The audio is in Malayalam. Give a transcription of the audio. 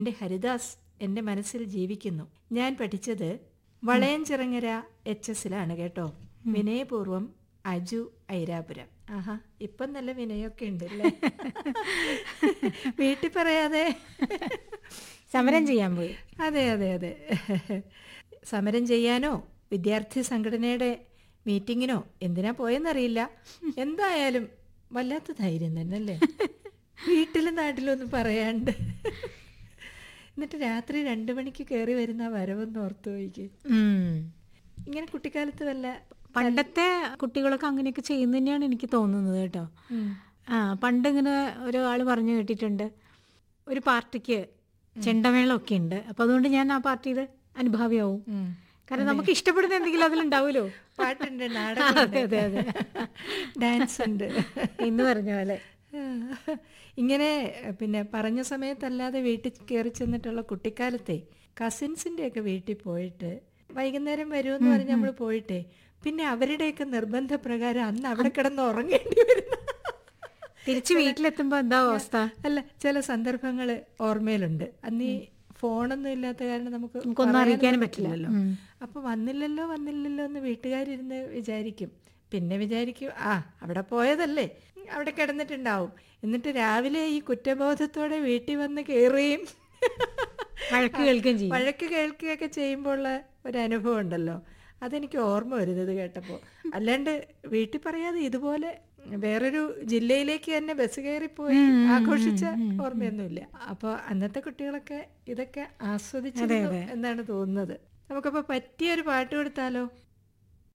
എൻ്റെ ഹരിദാസ് എൻ്റെ മനസ്സിൽ ജീവിക്കുന്നു ഞാൻ പഠിച്ചത് വളയഞ്ചിറങ്ങര എച്ച് എസിലാണ് കേട്ടോ വിനയപൂർവം അജു ഐരാപുരം ആഹാ ഇപ്പം നല്ല വിനയൊക്കെ ഉണ്ടല്ലേ വീട്ടിൽ പറയാതെ സമരം ചെയ്യാൻ പോയി അതെ അതെ അതെ സമരം ചെയ്യാനോ വിദ്യാർത്ഥി സംഘടനയുടെ മീറ്റിങ്ങിനോ എന്തിനാ പോയെന്നറിയില്ല എന്തായാലും വല്ലാത്ത ധൈര്യം തന്നെ അല്ലേ വീട്ടിലും നാട്ടിലും ഒന്നും പറയാണ്ട് എന്നിട്ട് രാത്രി രണ്ടു മണിക്ക് കയറി വരുന്ന ആ വരവൊന്ന് ഓർത്തു പോയിക്ക് ഉം. ഇങ്ങനെ കുട്ടിക്കാലത്ത് വല്ല പണ്ടത്തെ കുട്ടികളൊക്കെ അങ്ങനെയൊക്കെ ചെയ്യുന്ന തന്നെയാണ് എനിക്ക് തോന്നുന്നത് കേട്ടോ ആ പണ്ട് ഇങ്ങനെ ഒരാൾ പറഞ്ഞു കേട്ടിട്ടുണ്ട് ഒരു പാർട്ടിക്ക് ചെണ്ടമേളമൊക്കെ ഉണ്ട് അപ്പൊ അതുകൊണ്ട് ഞാൻ ആ പാർട്ടിയുടെ അനുഭാവിയാവും ഉം. കാരണം നമുക്ക് ഇഷ്ടപ്പെടുന്ന എന്തെങ്കിലും അതിലുണ്ടാവുമല്ലോ പാട്ടുണ്ട് നാടകമുണ്ട് അതെ, അതെ, ഡാൻസ് ഉണ്ട് എന്ന് പറഞ്ഞ പോലെ ഇങ്ങനെ പിന്നെ പറഞ്ഞ സമയത്തല്ലാതെ വീട്ടിൽ കയറി ചെന്നിട്ടുള്ള കുട്ടിക്കാലത്തെ കസിൻസിൻ്റെ ഒക്കെ വീട്ടിൽ പോയിട്ട് വൈകുന്നേരം വരുമെന്ന് പറഞ്ഞ് നമ്മൾ പോയിട്ടേ പിന്നെ അവരുടെയൊക്കെ നിർബന്ധപ്രകാരം അന്ന് അവിടെ കിടന്ന് ഉറങ്ങേണ്ടി വരുന്ന തിരിച്ച് വീട്ടിലെത്തുമ്പോ എന്താ അവസ്ഥ അല്ല ചില സന്ദർഭങ്ങൾ ഓർമ്മയിലുണ്ട് അന്ന് ഈ ഫോണൊന്നും ഇല്ലാത്ത കാരണം നമുക്ക് നമുക്കൊന്നും പറയാനൊന്നും അറിയിക്കാനും പറ്റില്ലല്ലോ ഉം. അപ്പൊ വന്നില്ലല്ലോ വന്നില്ലല്ലോ എന്ന് വീട്ടുകാരിരുന്ന് വിചാരിക്കും പിന്നെ വിചാരിക്കും ആ അവിടെ പോയതല്ലേ അവിടെ കിടന്നിട്ടുണ്ടാവും എന്നിട്ട് രാവിലെ ഈ കുറ്റബോധത്തോടെ വീട്ടിൽ വന്ന് കയറുകയും വഴക്ക് കേൾക്കുകയും ചെയ്യും വഴക്ക് കേൾക്കുകയൊക്കെ ചെയ്യുമ്പോൾ ഉള്ള ഒരു അനുഭവം ഉണ്ടല്ലോ അതെനിക്ക് ഓർമ്മ വരുന്നത് കേട്ടപ്പോൾ അല്ലാണ്ട് വീട്ടിൽ പറയാതെ ഇതുപോലെ വേറൊരു ജില്ലയിലേക്ക് തന്നെ ബസ് കയറിപ്പോയി ആഘോഷിച്ച ഓർമ്മയൊന്നുമില്ല അപ്പോൾ അന്നത്തെ കുട്ടികളൊക്കെ ഇതൊക്കെ ആസ്വദിച്ചിരുന്നു എന്നാണ് തോന്നുന്നത് നമുക്കപ്പോൾ പറ്റിയ ഒരു പാട്ട് കൊടുത്താലോ